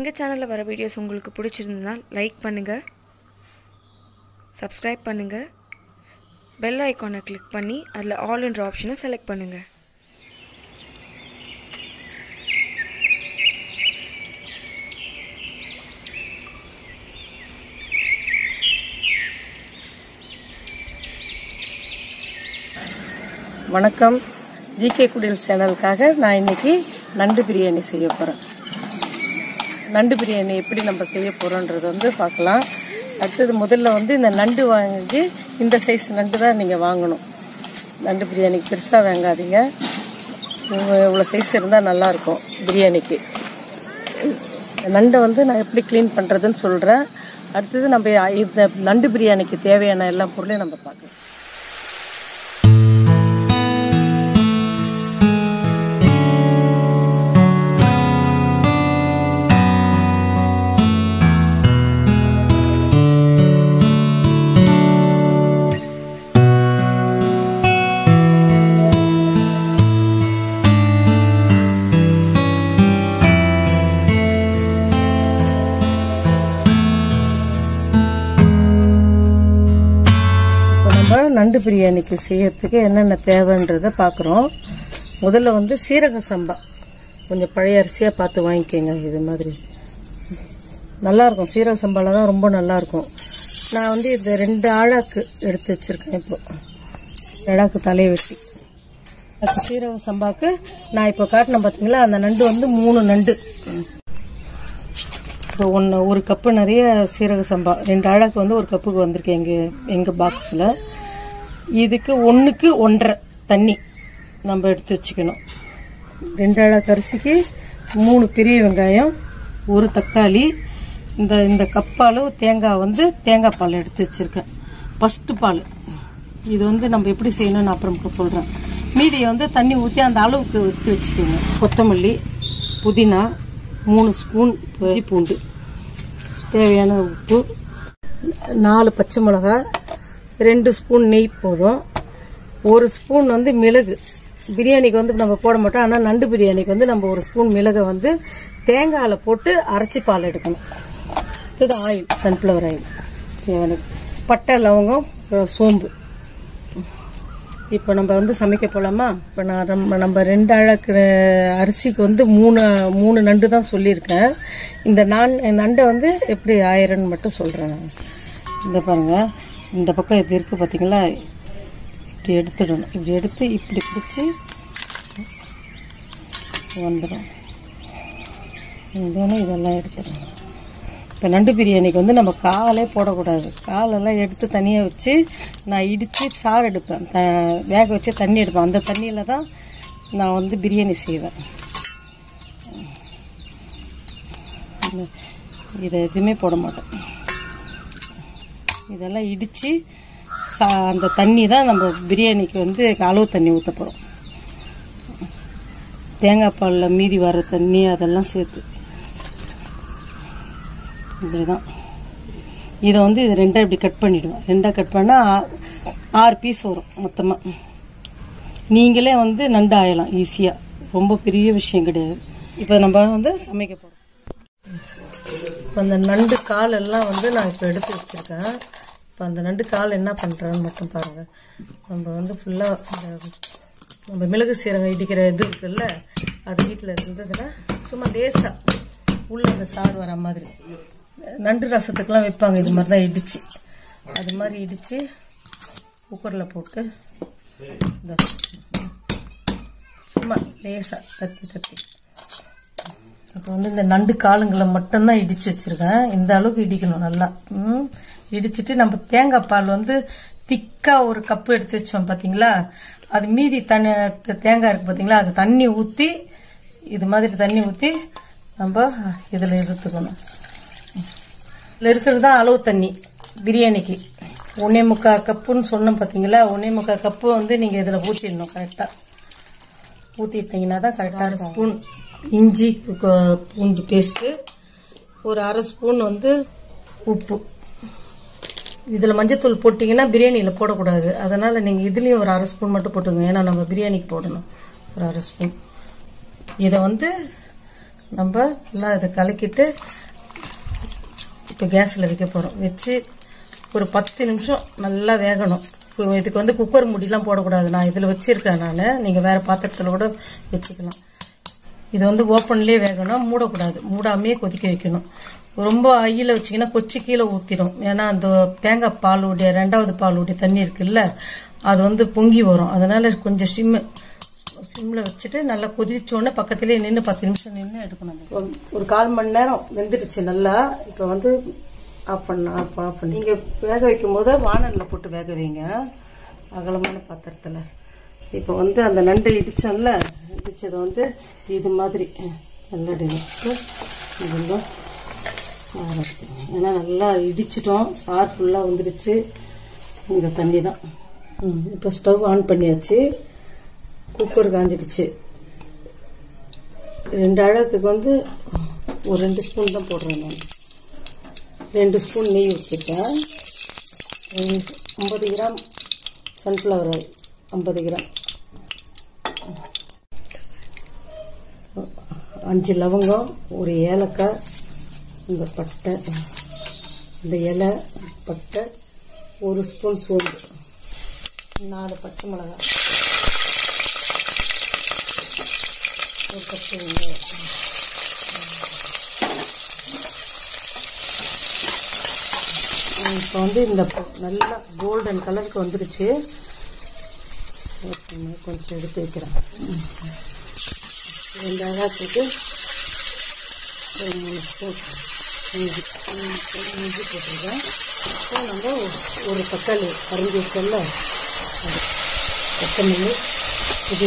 எங்கள் சேனலில் வர வீடியோஸ் உங்களுக்கு பிடிச்சிருந்ததுன்னா லைக் பண்ணுங்கள் சப்ஸ்கிரைப் பண்ணுங்கள் பெல் ஐக்கானை கிளிக் பண்ணி அதில் ஆல் என்ற ஆப்ஷனை செலக்ட் பண்ணுங்கள் வணக்கம் ஜிகே குடில் சேனலுக்காக நான் இன்னைக்கு நண்டு பிரியாணி செய்ய போகிறேன் நண்டு பிரியாணி எப்படி நம்ம செய்ய போகிறோன்றது வந்து பார்க்கலாம் அடுத்தது முதல்ல வந்து இந்த நண்டு வாங்கி இந்த சைஸ் நண்டு தான் நீங்கள் வாங்கணும் நண்டு பிரியாணிக்கு பெருசாக வாங்காதீங்க இவ்வளோ- இவ்வளோ சைஸ் இருந்தால் நல்லாயிருக்கும் பிரியாணிக்கு இந்த நண்டை வந்து நான் எப்படி க்ளீன் பண்ணுறதுன்னு சொல்கிறேன் அடுத்தது நம்ம இந்த நண்டு பிரியாணிக்கு தேவையான எல்லா பொருளையும் நம்ம பார்க்கலாம் இப்போ நம்ம நண்டு பிரியாணிக்கு செய்யறதுக்கு என்னென்ன தேவைன்றதை பார்க்குறோம் முதல்ல வந்து சீரக சம்பா கொஞ்சம் பழைய அரிசியாக பார்த்து வாங்கிக்கோங்க இது மாதிரி நல்லா இருக்கும் சீரக சம்பாவில் தான் ரொம்ப நல்லா இருக்கும் நான் வந்து இந்த ரெண்டு ஆழாக்கு எடுத்து வச்சிருக்கேன் இப்போ ஆழாக்கு தலையை வெட்டி அதுக்கு சீரக சம்பாக்கு நான் இப்போ காட்டினேன் பார்த்தீங்களா அந்த நண்டு வந்து மூணு நண்டு இப்போ ஒன்று ஒரு கப்பு நிறைய சீரக சம்பா ரெண்டு ஆழாக்கு வந்து ஒரு கப்புக்கு வந்திருக்கு எங்கள் எங்கள் பாக்ஸில் இதுக்கு ஒன்றுக்கு ஒன்றரை தண்ணி நம்ம எடுத்து வச்சுக்கணும் ரெண்டு ஆழாக்கு அரிசிக்கு மூணு பெரிய வெங்காயம் ஒரு தக்காளி இந்த இந்த கப்பால் தேங்காய் வந்து தேங்காய் பால் எடுத்து வச்சுருக்கேன் ஃபஸ்ட்டு பால் இது வந்து நம்ம எப்படி செய்யணும்னு அப்புறம் சொல்கிறேன் மீதியை வந்து தண்ணி ஊற்றி அந்த அளவுக்கு எடுத்து வச்சுக்கோங்க கொத்தமல்லி புதினா மூணு ஸ்பூன் இஞ்சி பூண்டு தேவையான உப்பு நாலு பச்சை மிளகா ரெண்டு ஸ்பூன் நெய் போதும் ஒரு ஸ்பூன் வந்து மிளகு பிரியாணிக்கு வந்து நம்ம போட மாட்டோம் ஆனால் நண்டு பிரியாணிக்கு வந்து நம்ம ஒரு ஸ்பூன் மிளகை வந்து தேங்காயில் போட்டு அரைச்சி பால் எடுக்கணும் இது ஆயில் சன்ஃப்ளவர் ஆயில் தேவையான பட்டை லவங்கம் அஹ், சோம்பு இப்போ நம்ம வந்து சமைக்க போலாமா இப்போ நான் நம்ம நம்ம ரெண்டு அழகு அரிசிக்கு வந்து மூணு மூணு நண்டு தான் சொல்லியிருக்கேன் இந்த நான் நண்டை வந்து எப்படி ஆயிரம்னு மட்டும் சொல்கிறேன் நான் இந்த பாருங்க இந்த பக்கம் இது இருக்குது பார்த்தீங்களா இப்படி எடுத்துடணும் இப்படி எடுத்து இப்படி பிடிச்சி வந்துடும் இதெல்லாம் இதெல்லாம் எடுத்துடணும் இப்போ நண்டு பிரியாணிக்கு வந்து நம்ம காலே போடக்கூடாது காலெல்லாம் எடுத்து தனியாக வச்சு நான் இடித்து சாறு எடுப்பேன் த வேக வச்சு தண்ணி எடுப்பேன் அந்த தண்ணியில் தான் நான் வந்து பிரியாணி செய்வேன் இதை எதுவுமே போட மாட்டேன் இதெல்லாம் இடித்து சா அந்த தண்ணி தான் நம்ம பிரியாணிக்கு வந்து அளவு தண்ணி ஊற்ற போகிறோம் தேங்காய் பாலில் மீதி வர தண்ணி அதெல்லாம் சேர்த்து இப்படிதான் இதை வந்து இது ரெண்டாக இப்படி கட் பண்ணிவிடுவேன் ரெண்டாக கட் பண்ணால் ஆறு பீஸ் வரும் மொத்தமாக நீங்களே வந்து நண்டு ஆயலாம் ஈஸியாக ரொம்ப பெரிய விஷயம் கிடையாது இப்போ நம்ம வந்து சமைக்க போகிறோம் இப்போ அந்த நண்டு கால் எல்லாம் வந்து நான் இப்போ எடுத்து வச்சுருக்கேன் இப்போ அந்த நண்டு கால் என்ன பண்ணுறேன்னு மட்டும் பாருங்கள் நம்ம வந்து ஃபுல்லாக இந்த நம்ம மிளகு சீரகம் இடிக்கிற இது இருக்குல்ல அது வீட்டில் இருந்ததுன்னா சும்மா லேசாக உள்ள அந்த சாறு வர மாதிரி நண்டு ரசத்துக்கெல்லாம் வைப்பாங்க இது மாதிரி தான் இடிச்சு அது மாதிரி இடித்து குக்கரில் போட்டு இந்த சும்மா லேசாக தத்தி தத்தி இப்போ வந்து இந்த நண்டு காலுங்களை மட்டும்தான் இடிச்சு வச்சிருக்கேன் இந்த அளவுக்கு இடிக்கணும் நல்லா ம். இடிச்சிட்டு நம்ம தேங்காய் பால் வந்து திக்கா ஒரு கப்பு எடுத்து வச்சோம் பாத்தீங்களா அது மீதி தண்ணி தேங்காய் இருக்கு பாத்தீங்களா அது தண்ணி ஊத்தி இது மாதிரி தண்ணி ஊத்தி நம்ம இதுல எடுத்துக்கணும் இதுல இருக்கிறது தான் அளவு தண்ணி பிரியாணிக்கு ஒன்னே முக்கா கப்புன்னு சொன்னோம் பாத்தீங்களா ஒன்னே முக்கா கப்பு வந்து நீங்க இதுல ஊத்திடணும் கரெக்டா ஊற்றிட்டிங்கன்னா தான் கரெக்டாக ஸ்பூன் இஞ்சி கு- பூண்டு பேஸ்ட்டு ஒரு அரை ஸ்பூன் வந்து உப்பு இதில் மஞ்சத்தூள் போட்டிங்கன்னா பிரியாணியில் போடக்கூடாது அதனால் நீங்கள் இதுலேயும் ஒரு அரை ஸ்பூன் மட்டும் போட்டுங்க ஏன்னா நம்ம பிரியாணிக்கு போடணும் ஒரு அரை ஸ்பூன் இதை வந்து நம்ம நல்லா இதை கலக்கிட்டு இப்போ கேஸில் வைக்க போகிறோம் வச்சு ஒரு பத்து நிமிஷம் நல்லா வேகணும் இப்போ இதுக்கு வந்து குக்கர் முடியெல்லாம் போடக்கூடாது நான் இதில் வச்சுருக்கேன் நான் நீங்கள் வேறு பாத்திரத்தில் கூட வச்சுக்கலாம் இது வந்து ஓப்பன்லேயே வேகணும் மூடக்கூடாது மூடாமையே கொதிக்க வைக்கணும் ரொம்ப ஐயில் வச்சிங்கன்னா கொச்சி கீழே ஊற்றிடும் ஏன்னா அந்த தேங்காய் பாலுடைய ரெண்டாவது பாலுடைய தண்ணி இருக்குல்ல அது வந்து பொங்கி வரும் அதனால கொஞ்சம் சிம்மு சிம்மில் வச்சுட்டு நல்லா கொதிச்சோடனே பக்கத்துலேயே நின்று பத்து நிமிஷம் நின்று எடுக்கணும் அது. ஒரு கால் மணி நேரம் வெந்துடுச்சு நல்லா இப்போ வந்து ஆஃப் பண்ண ஆஃப் ஆஃப் பண்ணி நீங்கள் வேக வைக்கும் போது வானலில் போட்டு வேக வைங்க அகலமான பாத்திரத்தில் இப்போ வந்து அந்த நண்டை இடிச்சோம்ல இடிச்சதை வந்து இது மாதிரி நல்லா எடுத்து இதெல்லாம் சாறு எடுத்துங்க ஏன்னா நல்லா இடிச்சிட்டோம் சாறு ஃபுல்லாக வந்துருச்சு இந்த தண்ணி தான் ம், இப்போ ஸ்டவ் ஆன் பண்ணியாச்சு குக்கர் காஞ்சிடுச்சு ரெண்டு அழகுக்கு வந்து ஒரு ரெண்டு ஸ்பூன் தான் போடுறேன் நான் ரெண்டு ஸ்பூன் நெய் வச்சுருக்கேன் ஐம்பது கிராம் சன்ஃப்ளவர் ஆயில் ஐம்பது கிராம் அஞ்சு லவங்கம் ஒரு ஏலக்காய் இந்த பட்டை இந்த இலை பட்டை ஒரு ஸ்பூன் சோம்பு நாலு பச்சை மிளகாய் ஒரு பச்சை வெங்காயம் இப்போ வந்து இந்த ப- நல்லா கோல்டன் கலருக்கு வந்துருச்சு ஓகே, கொஞ்சம் எடுத்து வைக்கிறேன் ரெண்டு அழகாத்துக்கு ஒரு மூணு ஸ்பூன் இஞ்சி இஞ்சி இஞ்சி போட்டிருக்கேன் இப்போ நம்ம ஒரு தக்காளி அரைஞ்சி வச்சோம்ல அது கொத்தமல்லி இது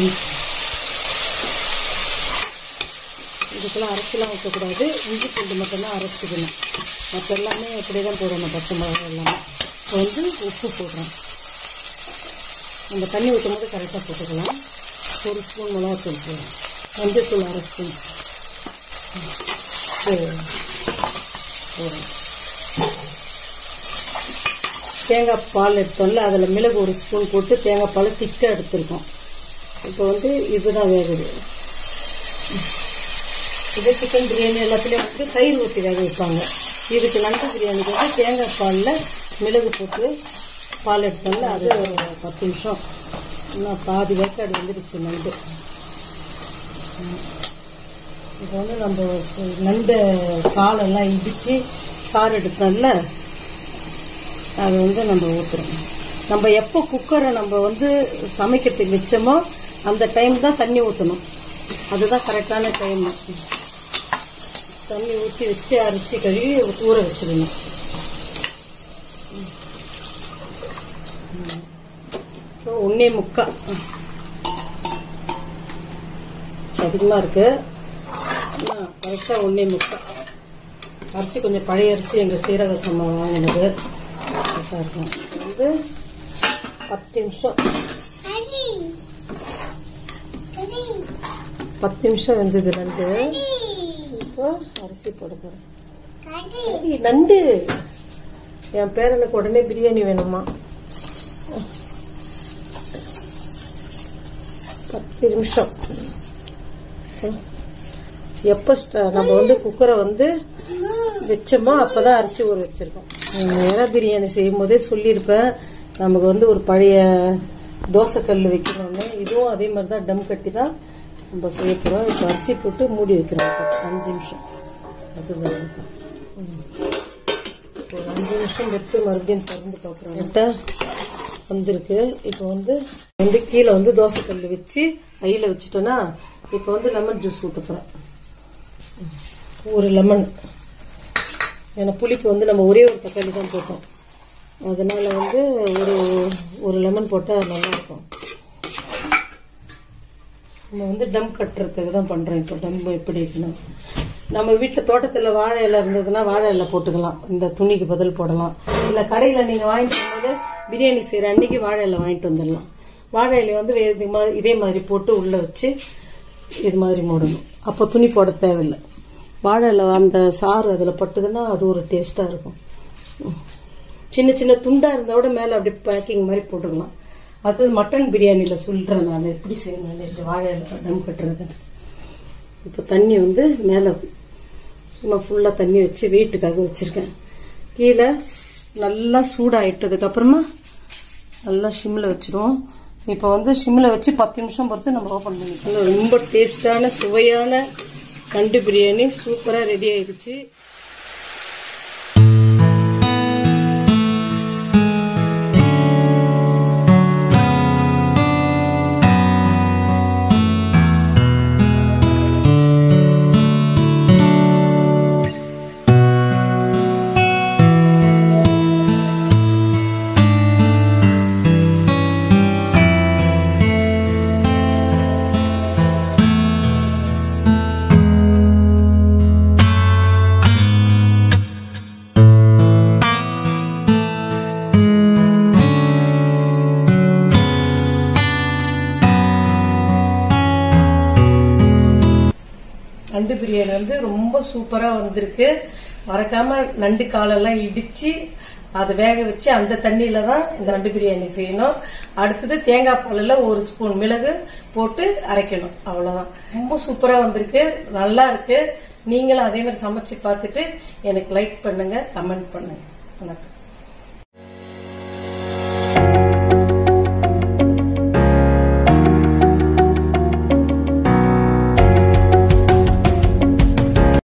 இதுக்கெல்லாம் அரைச்சிலாம் வைக்கக்கூடாது இஞ்சி பூண்டு மட்டும்தான் அரைச்சிக்கணும் மற்ற எல்லாமே அப்படி தான் போடணும் பச்சை மிளகாய் எல்லாமே இப்போ வந்து உப்பு போடுறோம் நம்ம தண்ணி ஊற்றும் போது கரெக்டாக போட்டுக்கலாம் ஒரு ஸ்பூன் மிளகாத்தூள் போடுறோம் மஞ்சத்தூள் அரை ஸ்பூன் போடுறோம் தேங்காய் பால் எடுத்தோம்ல அதில் மிளகு ஒரு ஸ்பூன் போட்டு தேங்காய் பால் திக்காக எடுத்திருக்கோம் இப்போ வந்து இதுதான் வேகுது இது சிக்கன் பிரியாணி எல்லாத்துலேயும் வந்து தயிர் ஊற்றி வேக வைப்பாங்க இதுக்கு நண்டு பிரியாணிக்கு வந்து தேங்காய் பாலில் மிளகு போட்டு பால் எடுத்தோம்ல அது ஒரு பத்து நிமிஷம் இன்னும் பாதி வேக்காடு வந்துடுச்சு நண்டு இப்போ வந்து நம்ம நண்டு காலெல்லாம் இடித்து சாறு எடுத்தோம்ல அது வந்து நம்ம ஊற்றுறோம் நம்ம எப்போ குக்கரை நம்ம வந்து சமைக்கிறதுக்கு வச்சோமோ அந்த டைம் தான் தண்ணி ஊற்றணும் அதுதான் கரெக்டான டைம் தண்ணி ஊற்றி வச்சு அரிசி கழுவி ஊற வச்சிடணும் இப்போ ஒன்னே முக்கா அதிகமாக இருக்கு கரெக்டாக ஒன்னே முக்கா அரிசி கொஞ்சம் பழைய அரிசி எங்கள் சீரக சம்பா வாங்கினது கரெக்டாக இருக்கும் இது வந்து பத்து நிமிஷம் பத்து நிமிஷம் வெந்தது நண்டு இப்போ அரிசி போட போகிறேன் ஏய், நண்டு என் பேரனுக்கு உடனே பிரியாணி வேணுமா பத்து நிமிஷம் எப்போ ஸ்ட- நம்ம வந்து குக்கரை வந்து வச்சோமோ அப்பதான் அரிசி ஊற வச்சிருக்கோம் நேராக பிரியாணி செய்யும் போதே சொல்லியிருப்பேன் நமக்கு வந்து ஒரு பழைய தோசைக்கல் வைக்கணும்னு இதுவும் அதே மாதிரி தான் டம் கட்டி தான் நம்ம செய்ய போகிறோம் இப்போ அரிசி போட்டு மூடி வைக்கிறோம் இப்போ அஞ்சு நிமிஷம் அது வேகட்டும். ம். ஒரு அஞ்சு நிமிஷம் எடுத்து மறுபடியும் திறந்து பார்க்குறோம் என்கிட்ட வந்திருக்கு இப்போ வந்து வந்து கீழே வந்து தோசைக்கல் வச்சு ஐயில் வச்சுட்டோன்னா இப்போ வந்து லெமன் ஜூஸ் ஊற்ற போகிறேன் ஒரு லெமன் ஏன்னா புளிப்பு வந்து நம்ம ஒரே ஒரு தக்காளி தான் போட்டோம் அதனால வந்து ஒரு ஒரு லெமன் போட்டால் நல்லாயிருக்கும் நம்ம வந்து டம் கட்டுறதுக்கு தான் பண்ணுறோம் இப்போ டம் எப்படி வைக்கணும் நம்ம வீட்டில் தோட்டத்தில் வாழை இலை இருந்ததுன்னா வாழை இலை போட்டுக்கலாம் இந்த துணிக்கு பதில் போடலாம் இல்லை கடையில் நீங்கள் வாங்கிட்டு வரும்போது பிரியாணி செய்கிற அன்னைக்கு வாழை இலை வாங்கிட்டு வந்துடலாம் வாழை இலையை வந்து வே- இது மாதிரி இதே மாதிரி போட்டு உள்ளே வச்சு இது மாதிரி மூடணும் அப்போ துணி போட தேவையில்லை வாழை இலை அந்த சாறு அதில் பட்டுதுன்னா அது ஒரு டேஸ்ட்டாக இருக்கும் சின்ன சின்ன துண்டா இருந்தா கூட மேல அப்படி பேக்கிங் மாதிரி போட்டுக்கலாம் அது மட்டன் பிரியாணில சொல்றேன் நான் எப்படி செய்யணும் வாழை இலை டம் கட்டுறது இப்போ தண்ணி வந்து மேலே சும்மா ஃபுல்லாக தண்ணி வச்சு வெயிட்டுக்காக வச்சுருக்கேன் கீழே நல்லா சூடாயிட்டதுக்கு அப்புறமா நல்லா ஷிம்மில் வச்சிடுவோம் இப்போ வந்து ஷிம்மில் வச்சு பத்து நிமிஷம் பொறுத்து நம்ம ஓப்பன் பண்ணிக்கலாம் ரொம்ப டேஸ்டான சுவையான நண்டு பிரியாணி சூப்பராக ரெடி ஆயிடுச்சு நண்டு பிரியாணி வந்து ரொம்ப சூப்பரா வந்திருக்கு மறக்காம நண்டு காலெல்லாம் இடிச்சு அதை வேக வச்சு அந்த தண்ணியில தான் இந்த நண்டு பிரியாணி செய்யணும் அடுத்தது தேங்காய் பாலில் ஒரு ஸ்பூன் மிளகு போட்டு அரைக்கணும் அவ்வளவுதான் ரொம்ப சூப்பரா வந்திருக்கு நல்லா இருக்கு நீங்களும் அதே மாதிரி சமைச்சு பார்த்துட்டு எனக்கு லைக் பண்ணுங்க கமெண்ட் பண்ணுங்க வணக்கம்